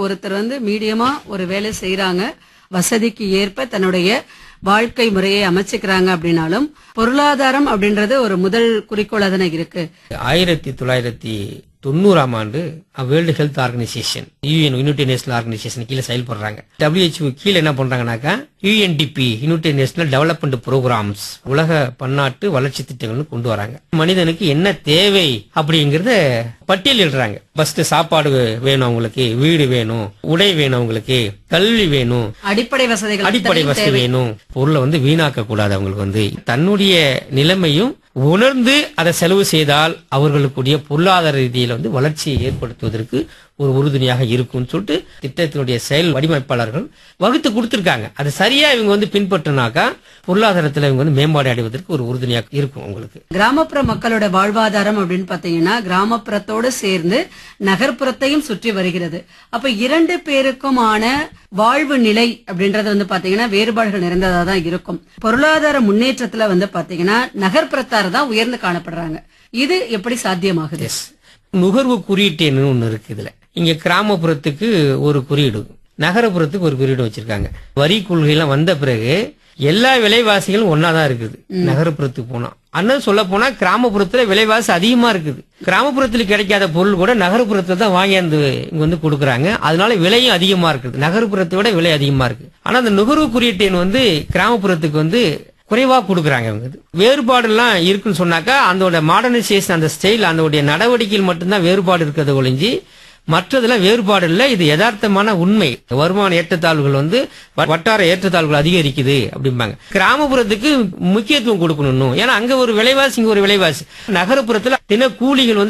ஒருத்தர் வந்து மீடியமா ஒரு வேலை செய்யறாங்க வசதிக்கு ஏற்ப தன்னுடைய வாழ்க்கை முறையை அமைச்சுக்கிறாங்க அப்படின்னாலும் பொருளாதாரம் அப்படின்றது ஒரு முதல் குறிக்கோளா தானே இருக்கு ஆயிரத்தி தொள்ளாயிரத்தி தொண்ணூறாம் ஆண்டு world health organisation UN united national organisation கீழே செயல்படுறாங்க WHO கீழே என்ன பண்றாங்கன்னாக்கா UNDP united national development programmes உலக பன்னாட்டு வளர்ச்சி திட்டங்கள்னு கொண்டு வராங்க மனிதனுக்கு என்ன தேவை அப்படிங்கறத பட்டியலிடுறாங்க ஃபர்ஸ்ட் சாப்பாடு வேணும் அவங்களுக்கு வீடு வேணும் உடை வேணும் அவங்களுக்கு கல்வி வேணும் அடிப்படை வசதிகள் அடிப்படை அத்தனையும் வசதி தேவை. வேணும் பொருளை வந்து வீணாக்க கூடாது அவங்களுக்கு வந்து தன்னுடைய நிலைமையும் உணர்ந்து அதை செலவு செய்தால் அவர்களுக்குடைய பொருளாதார ரீதியில வந்து வளர்ச்சியை ஏற்படுத்துவதற்கு ஒரு உறுதுணையாக இருக்கும்னு சொல்லிட்டு திட்டத்தினுடைய செயல் வடிவமைப்பாளர்கள் வகுத்து கொடுத்திருக்காங்க அது சரியா இவங்க வந்து பின்பற்றினாக்கா பொருளாதாரத்துல இவங்க வந்து மேம்பாடு அடைவதற்கு ஒரு உறுதுணையாக இருக்கும் உங்களுக்கு கிராமப்புற மக்களோட வாழ்வாதாரம் அப்படின்னு பாத்தீங்கன்னா கிராமப்புறத்தோடு சேர்ந்து நகர்ப்புறத்தையும் சுற்றி வருகிறது அப்ப இரண்டு பேருக்குமான வாழ்வு நிலை அப்படின்றது வந்து பாத்தீங்கன்னா வேறுபாடுகள் நிறைந்ததா தான் இருக்கும் பொருளாதார முன்னேற்றத்துல வந்து பாத்தீங்கன்னா நகர்ப்புறத்தார் தான் உயர்ந்து காணப்படுறாங்க இது எப்படி சாத்தியமாகுது எஸ் நுகர்வு குறியீட்டுன்னு ஒண்ணு இருக்கு இதுல இங்க கிராமப்புறத்துக்கு ஒரு குறியீடு நகரப்புறத்துக்கு ஒரு குறியீடு வச்சிருக்காங்க வரி கொள்கையெல்லாம் வந்த பிறகு எல்லா விலைவாசிகளும் ஒன்னாதான் இருக்குது நகரப்புறத்துக்கு போனா அண்ணன் சொல்ல போனா கிராமப்புறத்துல விலைவாசி அதிகமா இருக்குது கிராமப்புறத்துல கிடைக்காத பொருள் கூட நகரப்புறத்துல தான் வாங்கியாந்து இங்க வந்து கொடுக்குறாங்க அதனால விலையும் அதிகமா இருக்குது நகர்ப்புறத்தை விட விலை அதிகமா இருக்கு ஆனா அந்த நுகர்வு குறியீட்டு எண் வந்து கிராமப்புறத்துக்கு வந்து குறைவா கொடுக்குறாங்க இவங்க இது. வேறுபாடுலாம் இருக்குன்னு சொன்னாக்கா அதோட மாடர்னைசேஷன் அந்த ஸ்டைல் அதோடைய நடவடிக்கையில் மட்டும்தான் வேறுபாடு இருக்கிறது ஒழிஞ்சு மற்றதுல வேறுபாடு இல்லை இது யதார்த்தமான உண்மை வருமான ஏற்றத்தாழ்வுகள் வந்து வ- வட்டார ஏற்றத்தாழ்வுகள் அதிகரிக்குது அப்படிம்பாங்க கிராமப்புறத்துக்கு முக்கியத்துவம் கொடுக்கணும் இன்னும். ஏன்னா அங்க ஒரு விலைவாசி இங்க ஒரு விலைவாசி நகரப்புறத்துல தின கூலிகள் வந்து